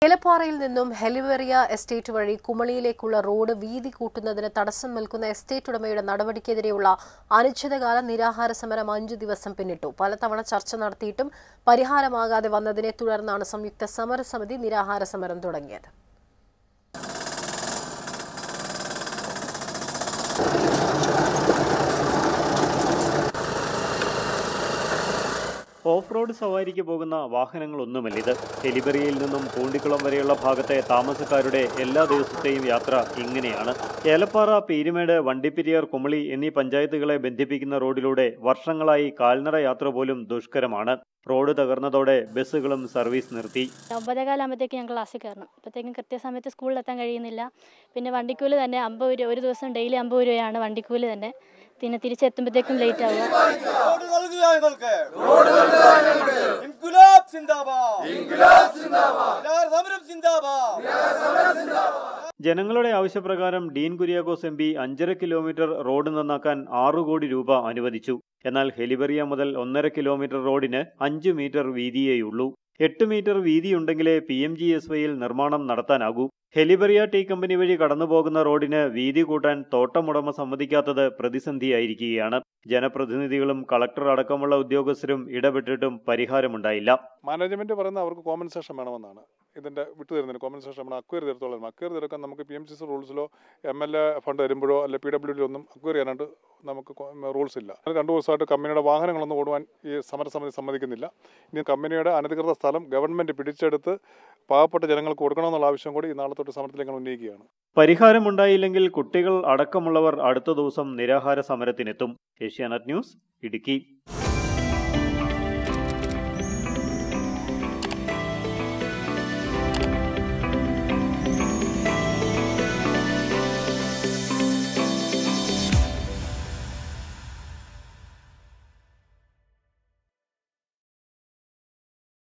ഏലപ്പാറയിൽ നിന്നും ഹെലിവെറിയ എസ്റ്റേറ്റ് വഴി കുമളിയിലേക്കുള്ള റോഡ് വീതി കൂട്ടുന്നതിന് തടസ്സം നിൽക്കുന്ന എസ്റ്റേറ്റ് ഉടമയുടെ നടപടിക്കെതിരെയുള്ള അനിശ്ചിതകാല നിരാഹാര സമരം അഞ്ചു ദിവസം പിന്നിട്ടു പലതവണ ചർച്ച നടത്തിയിട്ടും പരിഹാരമാകാതെ വന്നതിനെ തുടർന്നാണ് സംയുക്ത സമരസമിതി നിരാഹാര സമരം തുടങ്ങിയത് ഓഫ് റോഡ് സവാരിക്ക് പോകുന്ന വാഹനങ്ങളൊന്നുമല്ലിത് ഹെലിബറിയിൽ നിന്നും പൂണ്ടിക്കുളം വരെയുള്ള ഭാഗത്തെ താമസക്കാരുടെ എല്ലാ ദിവസത്തെയും യാത്ര ഇങ്ങനെയാണ് ഏലപ്പാറ പീരുമേട് വണ്ടിപ്പെരിയാർ കുമളി എന്നീ പഞ്ചായത്തുകളെ ബന്ധിപ്പിക്കുന്ന റോഡിലൂടെ വർഷങ്ങളായി കാൽനട യാത്ര പോലും ദുഷ്കരമാണ് റോഡ് തകർന്നതോടെ ബസ്സുകളും സർവീസ് നിർത്തി ഒമ്പതേകാലാകുമ്പോഴത്തേക്ക് ഞങ്ങൾ ക്ലാസ്സിൽ കയറണം അപ്പോഴത്തേക്കും കൃത്യസമയത്ത് സ്കൂളിലെത്താൻ കഴിയുന്നില്ല പിന്നെ വണ്ടിക്കൂലി തന്നെ അമ്പത് രൂപ ഒരു ദിവസം ഡെയിലി അമ്പത് രൂപയാണ് വണ്ടിക്കൂലി തന്നെ പിന്നെ തിരിച്ചെത്തുമ്പോഴത്തേക്കും ലേറ്റ് ആവുക റോഡ് നൽകുക ഞങ്ങൾക്ക് ഇൻകുലാബ് സിന്ദാബാദ് നിരാഹാര സമരം സിന്ദാബാദ് ജനങ്ങളുടെ ആവശ്യപ്രകാരം ഡീൻ കുര്യാക്കോസ് എം പി അഞ്ചര കിലോമീറ്റർ റോഡ് നന്നാക്കാൻ ആറു കോടി രൂപ അനുവദിച്ചു എന്നാൽ ഹെലിബറിയ മുതൽ ഒന്നര കിലോമീറ്റർ റോഡിന് അഞ്ച് മീറ്റർ വീതിയേയുള്ളൂ എട്ട് മീറ്റർ വീതിയുണ്ടെങ്കിലേ പി എം ജി എസ് വൈയിൽ നിർമ്മാണം നടത്താനാകൂ ഹെലിബറിയ ടീ കമ്പനി വഴി കടന്നുപോകുന്ന റോഡിന് വീതി കൂട്ടാൻ തോട്ടമുടമ സമ്മതിക്കാത്തത് പ്രതിസന്ധിയായിരിക്കുകയാണ് ജനപ്രതിനിധികളും കളക്ടർ അടക്കമുള്ള ഉദ്യോഗസ്ഥരും ഇടപെട്ടിട്ടും പരിഹാരമുണ്ടായില്ല മാനേജ്മെന്റ് പറയുന്നത് അവർക്ക് കോമ്പൻസേഷൻ വേണമെന്നാണ് ഇതിന്റെ വിട്ടുതരുന്നതിന് കോമ്പൻസേഷൻ നമ്മൾ അക്വയർ തീർത്തോളം അക്വയർ തീർക്കാൻ നമുക്ക് പി എം സി സി റൂൾസിലോ എം എൽ എ ഫണ്ട് വരുമ്പോഴോ അല്ലെ പി ഡബ്ല്യു ഡിയിലോ ഒന്നും അക്വയർ ചെയ്യാനായിട്ട് നമുക്ക് റൂൾസ് ഇല്ല രണ്ട് ദിവസമായിട്ട് കമ്പനിയുടെ വാഹനങ്ങളൊന്നും ഓടുവാൻ ഈ സമരസമിതി സമ്മതിക്കുന്നില്ല ഇനി കമ്പനിയുടെ അനധികൃത സ്ഥലം ഗവൺമെന്റ് പിടിച്ചെടുത്ത് പാവപ്പെട്ട ജനങ്ങൾക്ക് കൊടുക്കണമെന്നുള്ള ആവശ്യം കൂടി ഈ നാളെ തൊട്ട് സമരത്തിലേക്ക് ഞങ്ങൾ ഉന്നയിക്കുകയാണ് പരിഹാരമുണ്ടായില്ലെങ്കിൽ കുട്ടികൾ അടക്കമുള്ളവർ അടുത്ത ദിവസം നിരാഹാര സമരത്തിനെത്തും ഏഷ്യാനെറ്റ് ന്യൂസ് ഇടുക്കി